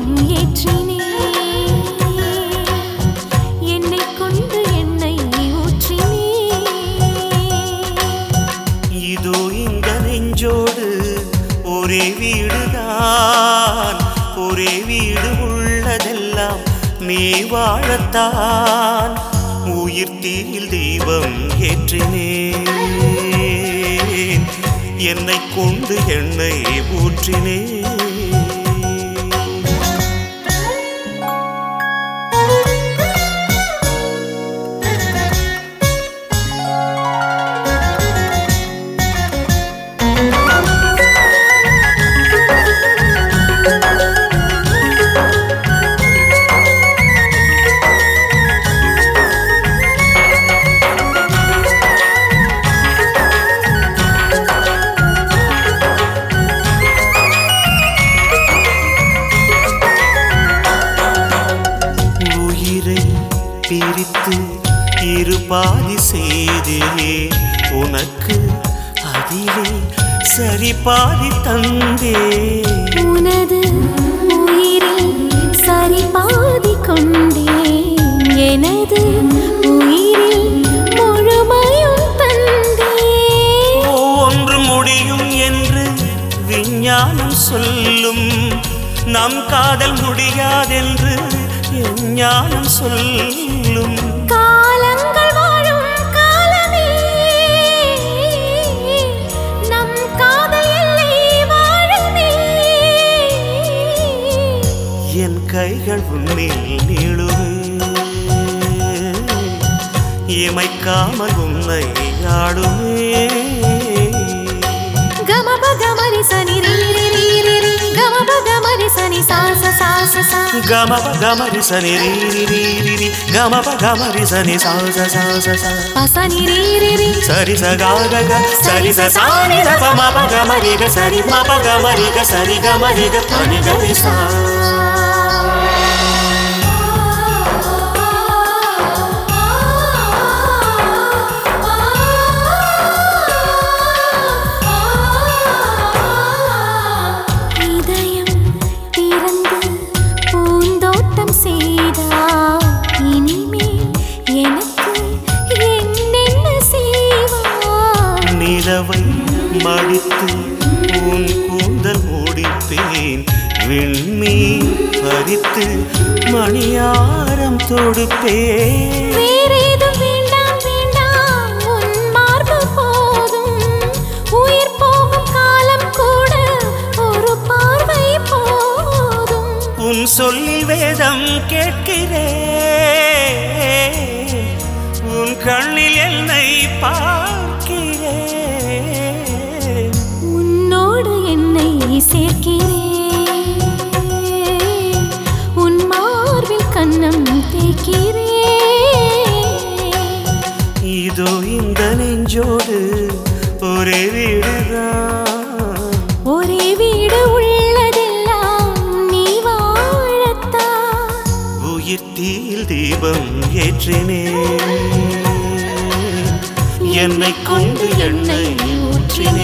ஏற்றினே என்னை கொண்டு எண்ணெய் ஊற்றினே இதோ இந்த நெஞ்சோடு ஒரே வீடுதான் ஒரே வீடு உள்ளதெல்லாம் நீ வாழத்தான் உயிர் தீயில் தெய்வம் ஏற்றினேன் என்னை கொண்டு எண்ணெய் ஊற்றினேன் உயிரை பிரித்து இரு பாதி செய்தே உனக்கு அதிலே சரி பாதி தந்தே உனது உயிரில் சரி பாதி கொண்டேன் எனது உயிரில் முழுமையும் தந்தேன் ஒன்று முடியும் என்று விஞ்ஞானம் சொல்லும் நம் காதல் முடியாதென்று ஞானம் சொல்லும் காலங்கள் வாழும் காலமே நம் காதல் எல்லை வாழுமே என் கைகள் உன்னில் நீளுவே இமைக்காமல் உன்னை ஆடுவே గమప గమరి సని రి రి రి రి రి గమప గమరి సని సా స సా స సా గమప గమరి సని రీ రి రి రి రి గమప గమరి సని సా స సా స సా ప సని రి రి రి సరి స గా గ గ సరి స సా ని ర ప మ ప గ మ రి గ సరి మ ప గ మ రి గ సరి గ మ రి గ ప ని గ రి సా இதயம் திறந்து பூந்தோட்டம் செய்தார் இனிமேல் எனக்கு என்னென்ன செய்வார் நிலவை மடித்து உன் கூந்தல் முடிப்பேன் விண்மீன் பறித்து மணியாரம் தொடுப்பேன் வேறேதும் வேண்டாம் வேண்டாம் உன் மார்பு போதும் உயிர் போகும் காலம் கூட ஒரு பார்வை போதும் உன் சொல்லில் வேதம் கேட்கிறேன் உன் கண்ணில் என்னை பார்க்கிறேன் உன்னோடு என்னை சேர்க்கிறேன் உன் மார்பில் கன்னம் தேய்க்கிறேன் இதோ இந்த நெஞ்சோடு ஒரே வீடுதான் ஒரே வீடு உள்ளதெல்லாம் நீ வாழத்தான் உயிர் தீயில் தீபம் ஏற்றினேன் என்னை கொண்டு எண்ணெய் ஊற்றினேன்